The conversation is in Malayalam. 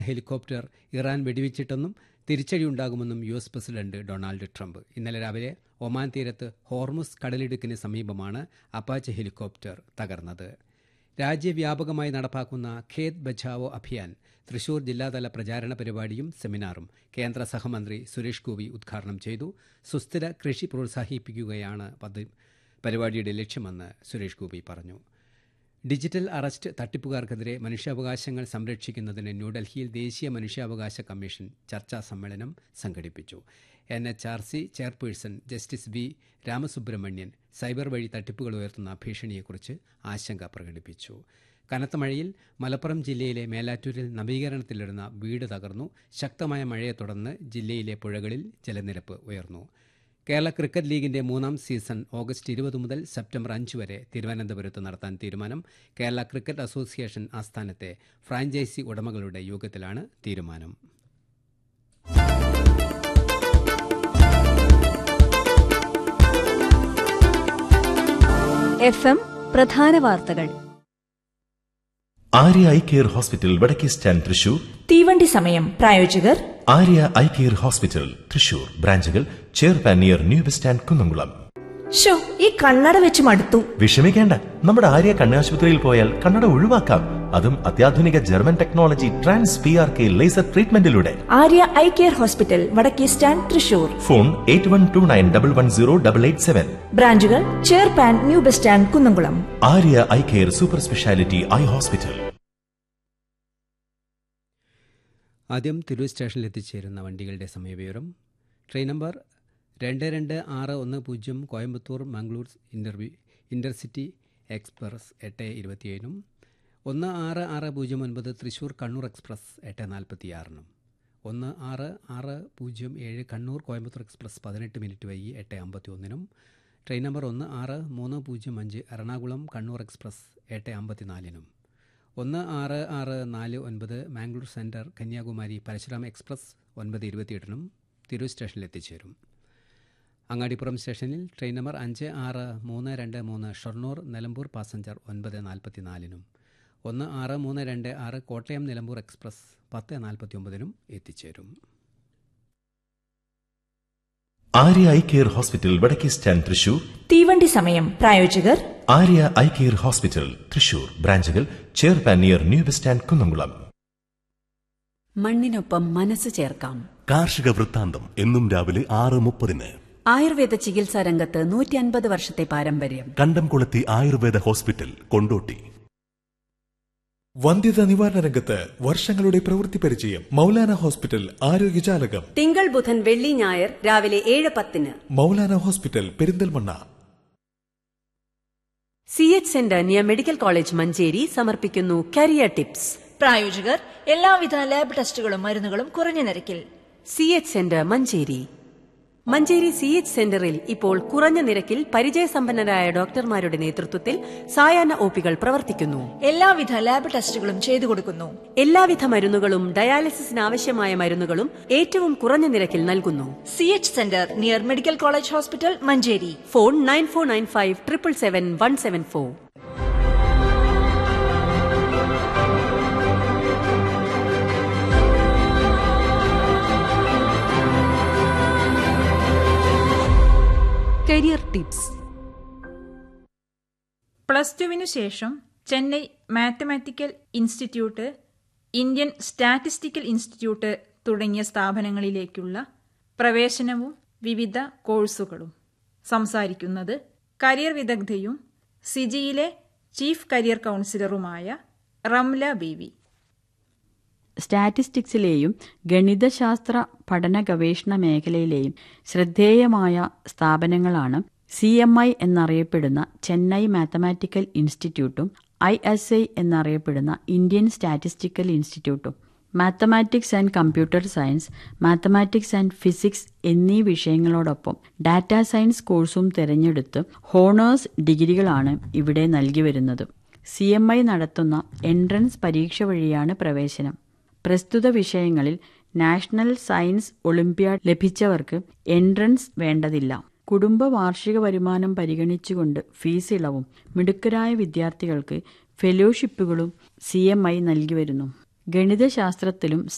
ഹെലികോപ്റ്റർ ഇറാൻ വെടിവെച്ചിട്ടെന്നും തിരിച്ചടിയുണ്ടാകുമെന്നും U S president Donald Trump ഇന്നലെ രാവിലെ ഒമാൻ തീരത്ത് ഹോർമുസ് കടലിടുക്കിന് സമീപമാണ് അപ്പാച്ച് ഹെലികോപ്റ്റർ തകർന്നത് രാജ്യവ്യാപകമായി നടപ്പാക്കുന്ന ഖേത് ബച്ചാവോ അഭിയാൻ തൃശൂർ ജില്ലാതല പ്രചാരണ പരിപാടിയും സെമിനാറും കേന്ദ്ര സഹമന്ത്രി സുരേഷ് ഗോപി ഉദ്ഘാടനം ചെയ്തു സുസ്ഥിര കൃഷി പ്രോത്സാഹിപ്പിക്കുകയാണ് പദ്ധതി പരിപാടിയുടെ ലക്ഷ്യമെന്ന് സുരേഷ് ഗോപി പറഞ്ഞു ഡിജിറ്റൽ അറസ്റ്റ് തട്ടിപ്പുകാർക്കെതിരെ മനുഷ്യാവകാശങ്ങൾ സംരക്ഷിക്കുന്നതിന് ന്യൂഡൽഹിയിൽ ദേശീയ മനുഷ്യാവകാശ കമ്മീഷൻ ചർച്ചാ സമ്മേളനം സംഘടിപ്പിച്ചു N H R C chairperson justice V Ramasubramanian cyber വഴി തട്ടിപ്പുകൾ ഉയർത്തുന്ന ഭീഷണിയെക്കുറിച്ച് ആശങ്ക പ്രകടിപ്പിച്ചു കനത്ത മഴയിൽ മലപ്പുറം ജില്ലയിലെ മേലാറ്റൂരിൽ നവീകരണത്തിലിരുന്ന വീട് തകർന്നു ശക്തമായ മഴയെ തുടർന്ന് ജില്ലയിലെ പുഴകളിൽ ജലനിരപ്പ് ഉയർന്നു കേരള ക്രിക്കറ്റ് ലീഗിന്റെ മൂന്നാം സീസൺ ഓഗസ്റ്റ് ഇരുപത് മുതൽ സെപ്റ്റംബർ അഞ്ച് വരെ തിരുവനന്തപുരത്ത് നടത്താൻ തീരുമാനം കേരള ക്രിക്കറ്റ് അസോസിയേഷൻ ആസ്ഥാനത്തെ ഫ്രാഞ്ചൈസി ഉടമകളുടെ യോഗത്തിലാണ് തീരുമാനം എഫ് എം പ്രധാന വാർത്തകൾ ആര്യ ഐ കെയർ ഹോസ്പിറ്റൽ വടക്കേ സ്റ്റാൻഡ് തൃശൂർ തീവണ്ടി സമയം പ്രായോജകർ Arya eye care hospital Thrissur ബ്രാഞ്ചുകൾ ചെയർപാൻ near new bus stand Kunnamkulam ഷോ ഈ കണ്ണട വെച്ച് മടുത്തു വിഷമിക്കേണ്ട നമ്മുടെ ആര്യ കണ്ണാശുപത്രിയിൽ പോയാൽ കണ്ണട ഒഴിവാക്കാം അതും അത്യാധുനിക German technology trans P R K laser ട്രീറ്റ്മെന്റിലൂടെ ആര്യ ഐ കെയർ ഹോസ്പിറ്റൽ വടക്കേ stand Thrissur phone eight one two nine double one zero double eight seven ബ്രാഞ്ചുകൾ ചെയർപാൻ new bus stand Kunnamkulam Arya eye care super speciality eye hospital ആദ്യം തിരൂർ സ്റ്റേഷനിൽ എത്തിച്ചേരുന്ന വണ്ടികളുടെ സമയവിവരം ട്രെയിൻ നമ്പർ രണ്ട് രണ്ട് ആറ് ഒന്ന് പൂജ്യം Coimbatore Mangalore interview intercity express എട്ട് ഇരുപത്തിയേഴിനും ഒന്ന് ആറ് ആറ് പൂജ്യം ഒൻപത് തൃശൂർ കണ്ണൂർ എക്സ്പ്രസ് എട്ട് നാൽപ്പത്തിയാറിനും ഒന്ന് ആറ് ആറ് പൂജ്യം ഏഴ് കണ്ണൂർ കോയമ്പത്തൂർ എക്സ്പ്രസ് പതിനെട്ട് മിനിറ്റ് വൈകി എട്ട് അമ്പത്തി ഒന്നിനും ട്രെയിൻ നമ്പർ ഒന്ന് ആറ് മൂന്ന് പൂജ്യം അഞ്ച് എറണാകുളം കണ്ണൂർ എക്സ്പ്രസ് എട്ട് അമ്പത്തിനാലിനും ഒന്ന് ആറ് ആറ് നാല് ഒൻപത് മാംഗ്ലൂർ സെൻറ്റർ കന്യാകുമാരി പരശുരാം എക്സ്പ്രസ് ഒൻപത് ഇരുപത്തിയെട്ടിനും തിരൂർ സ്റ്റേഷനിൽ എത്തിച്ചേരും അങ്ങാടിപ്പുറം സ്റ്റേഷനിൽ ട്രെയിൻ നമ്പർ അഞ്ച് ആറ് മൂന്ന് രണ്ട് മൂന്ന് ഷൊർണൂർ നിലമ്പൂർ പാസഞ്ചർ ഒൻപത് നാൽപ്പത്തിനാലിനും ഒന്ന് ആറ് മൂന്ന് രണ്ട് ആറ് കോട്ടയം നിലമ്പൂർ എക്സ്പ്രസ് പത്ത് നാൽപ്പത്തി ഒമ്പതിനും എത്തിച്ചേരും ആര്യ ഐ കെയർ ഹോസ്പിറ്റൽ വടക്കേ സ്റ്റാൻഡ് തൃശൂർ തീവണ്ടി സമയം പ്രായോജകർ Arya eye care hospital Thrissur ബ്രാഞ്ചുകൾ ചെയർപാൻ near new bus stand Kunnamkulam മണ്ണിനൊപ്പം മനസ്സ് ചേർക്കാം കാർഷിക വൃത്താന്തം എന്നും രാവിലെ ആറ് മുപ്പതിന് ആയുർവേദ ചികിത്സാ രംഗത്ത് നൂറ്റി അൻപത് വർഷത്തെ പാരമ്പര്യം കണ്ടംകുളത്തി ആയുർവേദ ഹോസ്പിറ്റൽ കൊണ്ടോട്ടി വന്ധ്യത നിവാരണ രംഗത്ത് വർഷങ്ങളുടെ പ്രവൃത്തി പരിചയം മൗലാന ഹോസ്പിറ്റൽ ആരോഗ്യജാലകം തിങ്കൾ ബുധൻ വെള്ളി ഞായർ രാവിലെ ഏഴ് പത്തിന് Maulana hospital Perinthalmanna C H centre near medical college Manjeri സമർപ്പിക്കുന്നു കരിയർ ടിപ്സ് പ്രായോജകർ എല്ലാവിധ ലാബ് ടെസ്റ്റുകളും മരുന്നുകളും കുറഞ്ഞ നിരക്കിൽ C H centre Manjeri Manjeri C H സെന്ററിൽ ഇപ്പോൾ കുറഞ്ഞ നിരക്കിൽ പരിചയസമ്പന്നരായ ഡോക്ടർമാരുടെ നേതൃത്വത്തിൽ സായാഹ്ന ഒപികൾ പ്രവർത്തിക്കുന്നു എല്ലാവിധ ലാബ് ടെസ്റ്റുകളും ചെയ്തു കൊടുക്കുന്നു എല്ലാവിധ മരുന്നുകളും ഡയാലിസിസിന് ആവശ്യമായ മരുന്നുകളും ഏറ്റവും കുറഞ്ഞ നിരക്കിൽ നൽകുന്നു C H centre near medical college hospital Manjeri phone nine four nine five triple seven one seven four career tips plus ടുവിനു ശേഷം Chennai mathematical institute Indian statistical institute തുടങ്ങിയ സ്ഥാപനങ്ങളിലേക്കുള്ള പ്രവേശനവും വിവിധ കോഴ്സുകളും സംസാരിക്കുന്നത് കരിയർ വിദഗ്ധയും സിജിയിലെ ചീഫ് കരിയർ കൗൺസിലറുമായ റംല ബീവി സ്റ്റാറ്റിസ്റ്റിക്സിലെയും ഗണിതശാസ്ത്ര പഠന ഗവേഷണ മേഖലയിലെയും ശ്രദ്ധേയമായ സ്ഥാപനങ്ങളാണ് സി എം ഐ എന്നറിയപ്പെടുന്ന ചെന്നൈ മാത്തമാറ്റിക്കൽ ഇൻസ്റ്റിറ്റ്യൂട്ടും ഐ എസ് ഐ എന്നറിയപ്പെടുന്ന ഇന്ത്യൻ സ്റ്റാറ്റിസ്റ്റിക്കൽ ഇൻസ്റ്റിറ്റ്യൂട്ടും mathematics and computer science mathematics and physics എന്നീ വിഷയങ്ങളോടൊപ്പം ഡാറ്റാ സയൻസ് കോഴ്സും തിരഞ്ഞെടുത്ത് ഹോണേഴ്സ് ഡിഗ്രികളാണ് ഇവിടെ നൽകി വരുന്നത് സി എം ഐ നടത്തുന്ന എൻട്രൻസ് പരീക്ഷ വഴിയാണ് പ്രവേശനം പ്രസ്തുത വിഷയങ്ങളിൽ നാഷണൽ സയൻസ് ഒളിമ്പ്യാഡ് ലഭിച്ചവർക്ക് എൻട്രൻസ് വേണ്ടതില്ല കുടുംബ വാർഷിക വരുമാനം പരിഗണിച്ചുകൊണ്ട് ഫീസ് ഇളവും മിടുക്കരായ വിദ്യാർത്ഥികൾക്ക് ഫെലോഷിപ്പുകളും സി എം ഐ നൽകി വരുന്നു ഗണിതശാസ്ത്രത്തിലും